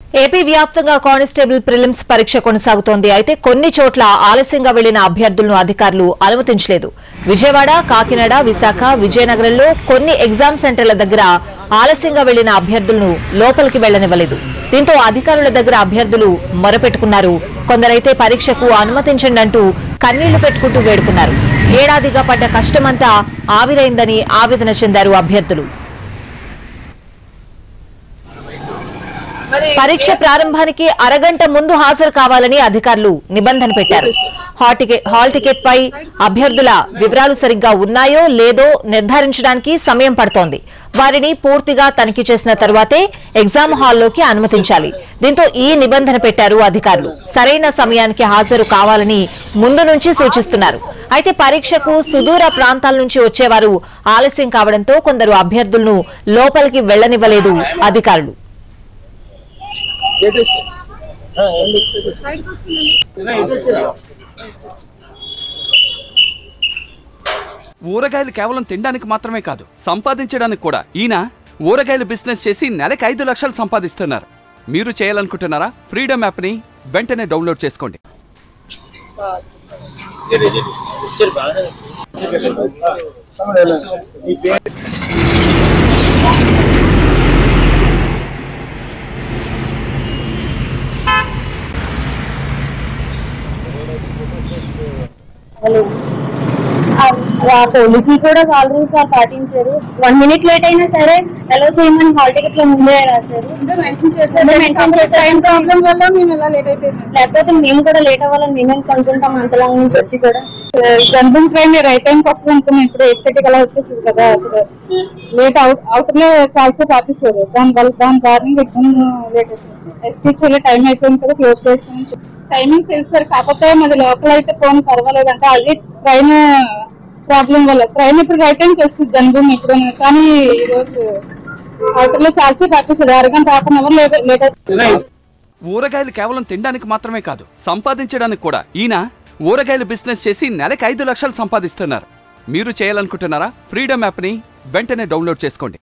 AP వ్యాప్తంగా constable prelims పరీక్ష కొనసాగుతోంది అయితే కొన్ని చోట్ల ఆలస్యంగా వెళ్లిన అభ్యర్థులను అధికారులు అనుమతించలేదు విజయవాడ కాకినాడ విశాఖ విజయనగరంలో కొన్ని ఎగ్జామ్ సెంటర్ల దగ్గర ఆలస్యంగా వెళ్లిన అభ్యర్థులను లోపలికి వెళ్లనివ్వలేదు దీంతో అధికారుల దగ్గర అభ్యర్థులు మొరపెట్టుకున్నారు కొందరైతే పరీక్షకు అనుమతించండి అంటూ కన్నీళ్లు పెట్టుకుంటూ వేడుకున్నారు ఏడాదిగా పడ్డ కష్టమంతా ఆవిరైందని ఆవేదన చెందారు అభ్యర్థులు పరీక్ష ప్రారంభానికి అరగంట ముందు హాజరు కావాలని అధికారులు నిబంధన పెట్టారు హాల్ టికెట్ హాల్ టికెట్ పై అభ్యర్థుల వివరాలు సరిగ్గా ఉన్నాయో లేదో నిర్ధారించడానికి సమయం పడుతోంది వారిని పూర్తిగా తనిఖీ చేసిన తర్వాతే ఎగ్జామ్ హాల్లోకి అనుమతించాలి దీంతో ఈ నిబంధన పెట్టారు అధికారులు సరైన సమయానికి హాజరు కావాలని ముందు నుంచి సూచిస్తున్నారు అయితే పరీక్షకు సుదూర ప్రాంతాల నుంచి వచ్చేవారు ఆలస్యం కావడంతో కొందరు అభ్యర్థులను లోపలికి వెళ్లనివ్వలేదు అధికారులు ఊరగాయలు కేవలం తినడానికి మాత్రమే కాదు సంపాదించడానికి కూడా ఈయన ఊరగాయలు బిజినెస్ చేసి నెలకు ఐదు లక్షలు సంపాదిస్తున్నారు మీరు చేయాలనుకుంటున్నారా ఫ్రీడమ్ యాప్ని వెంటనే డౌన్లోడ్ చేసుకోండి ఆ పోలీసులు కూడా కాల్ రూల్స్ వాళ్ళు పాటించారు వన్ మినిట్ లేట్ అయినా సరే ఎలా చేయమని హాల్ టికెట్ లో ముందే రాశారు మెన్షన్ చేశారు ప్రాబ్లం వల్ల మేము ఇలా లేట్ అయిపోయింది లేకపోతే మేము కూడా లేట్ అవ్వాలని మేమేం కనుకుంటాం అంతలా నుంచి వచ్చి కూడా జన్మం ట్రైన్ రైట్ టైం వస్తుంది అనుకున్నాం ఇప్పుడు ఎయిట్ థర్టీకి అలా వచ్చేసింది కదా ఇప్పుడు లేట్ అవుట్ అవుటర్ లో చాలాసేపు ఆపిస్తారు దాని వల్ల దాని కారణంగా ఎగ్జామ్ లేట్ అయిపోయింది ఎస్పీచ్ టైం అయిపోయింది కదా క్లోజ్ చేస్తామని టైమింగ్ తెలుసు సార్ కాకపోతే మాది లోకల్ అయితే ఫోన్ పర్వాలేదు అంటే అది ట్రైన్ ప్రాబ్లం వల్ల ట్రైన్ ఇప్పుడు రైట్ టైంకి వస్తుంది జన్మభూమి ఇప్పుడు కానీ ఈ రోజు అవుటర్ లో చాలాసేపు ఆపిస్తారు అరగంట half an hour late late అయిపోయింది ఊరగాయలు కేవలం తినడానికి మాత్రమే కాదు సంపాదించడానికి కూడా ఈయన ఊరగాయలు బిజినెస్ చేసి నెలకు ఐదు లక్షలు సంపాదిస్తున్నారు మీరు చేయాలనుకుంటున్నారా ఫ్రీడమ్ యాప్ని వెంటనే డౌన్లోడ్ చేసుకోండి